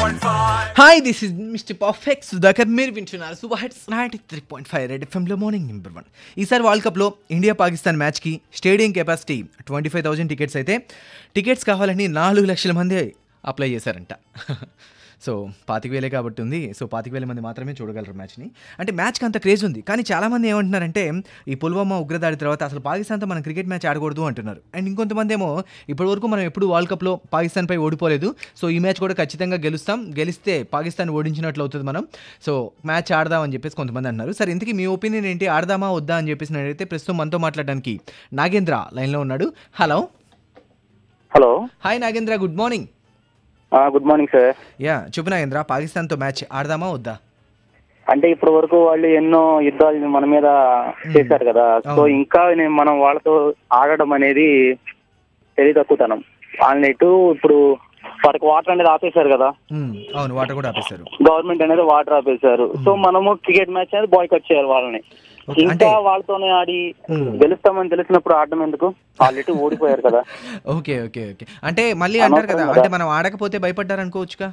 93.5. Hi this is mister perfect Sudhakar మీరు వింటున్నారు super hits ninety three point five red ఎఫ్ఎంలో morning number one ఈసారి world కప్లో India Pakistan మ్యాచ్కి stadium capacity twenty five thousand tickets అయితే tickets కావాలని నాలుగు లక్షల మంది అప్లై చేశారంట సో పాతిక వేలే కాబట్టి ఉంది సో పాతిక వేల మంది మాత్రమే చూడగలరు మ్యాచ్ని అంటే మ్యాచ్కి అంత క్రేజ్ ఉంది కానీ చాలామంది ఏమంటున్నారంటే ఈ పుల్వామా ఉగ్రదాడి తర్వాత అసలు పాకిస్తాన్తో మనం క్రికెట్ మ్యాచ్ ఆడకూడదు అంటున్నారు అండ్ ఇంకొంతమంది ఏమో ఇప్పటివరకు మనం ఎప్పుడు వరల్డ్ కప్లో పాకిస్తాన్పై ఓడిపోలేదు సో ఈ మ్యాచ్ కూడా ఖచ్చితంగా గెలుస్తాం గెలిస్తే పాకిస్తాన్ ఓడించినట్లు అవుతుంది మనం సో మ్యాచ్ ఆడదాం అని చెప్పేసి కొంతమంది అన్నారు సరే ఇంతకీ మీ ఒపీనియన్ ఏంటి ఆడదామా వద్దా అని చెప్పేసి నేనైతే ప్రస్తుతం మనతో మాట్లాడడానికి నాగేంద్ర లైన్లో ఉన్నాడు hello hello hi Nagendra good morning good morning sir yeah చెప్పు నాగేంద్ర పాకిస్తాన్తో మ్యాచ్ ఆడదామా వద్దా అంటే ఇప్పటి వరకు వాళ్ళు ఎన్నో యుద్ధాలు మన మీద చేశారు కదా సో అవును. ఇంకా నేను మనం వాళ్ళతో ఆడడం అనేది తెలివి తక్కువతనం వాళ్ళని ఎటు ఇప్పుడు వారికి వాటర్ అనేది ఆపేశారు కదా మ్మ్. అవును వాటర్ కూడా ఆపేశారు గవర్నమెంట్ అనేది వాటర్ ఆపేశారు సో మనము క్రికెట్ మ్యాచ్ అనేది బాయ్కట్ చేయాలి వాళ్ళని Okay, ఇంకా అంటే- వాళ్ళతోనే ఆడి Hmm. గెలుస్తామని తెలిసినప్పుడు ఆడడం ఎందుకు వాళ్ళు ఎటు ఓడిపోయారు కదా ఓకే ఓకే ఓకే అంటే మళ్ళీ అంటారు కదా అనవసరం అంటే కదా. మనం ఆడకపోతే భయపడ్డారు అనుకోవచ్చుగా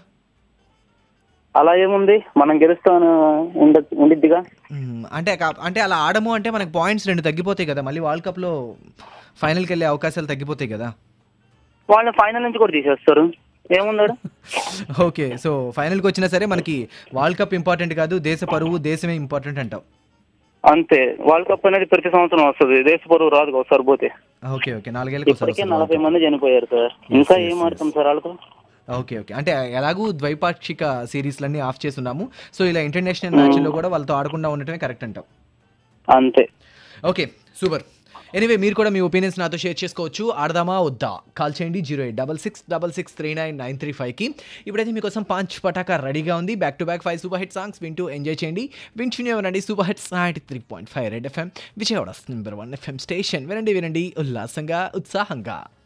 అలా ఏముంది మనం గెలుస్తాను ఉండ ఉండిద్దిగా మ్మ్. అంటే కా- అంటే అలా ఆడము అంటే మనకు పాయింట్స్ రెండు తగ్గిపోతాయి కదా మళ్ళీ వరల్డ్ కప్లో ఫైనల్కి వెళ్ళే అవకాశాలు తగ్గిపోతాయి కదా వాళ్ళని ఫైనల్ నుంచి కూడా తీసేస్తారు ఏముందాడు ఓకే సో ఫైనల్కి వచ్చినా సరే మనకి వరల్డ్ కప్ ఇంపార్టెంట్ కాదు దేశ పరువు దేశమే ఇంపార్టెంట్ అంటావు అంతే వరల్డ్ కప్ అనేది ప్రతి సంవత్సరం వస్తుంది దేశ పరువు రాదు ఒకసారి పోతే ఓకే ఓకే నాలుగేళ్ళకి ఒకసారి ఇప్పటికే వస్తుంది నలభై World మంది చనిపోయారు సార్ ఇంకా ఏం ఆడతాం సార్ వాళ్ళతో Cup. ఓకే ఓకే అంటే ఎలాగూ ద్వైపాక్షిక సిరీస్లన్నీ ఆఫ్ చేస్తున్నాము సో ఇలా ఇంటర్నేషనల్ మ్యాచ్లో కూడా వాళ్ళతో ఆడకుండా ఉండటమే కరెక్ట్ అంటావు అంతే ఓకే సూపర్ ఎనీవే మీరు కూడా మీ ఒపీనియన్స్ నాతో షేర్ చేసుకోవచ్చు ఆడదామా వద్దా కాల్ చేయండి zero eight double six double six three nine nine three ఫైవ్కి ఇప్పుడైతే మీకోసం పాంచ్ పటాకా రెడీగా ఉంది back to back five super hit songs వింటూ ఎంజాయ్ చేయండి వింటూనే వినండి super hits ninety three point five red FM Vijayawada number one FM station వినండి వినండి ఉల్లాసంగా ఉత్సాహంగా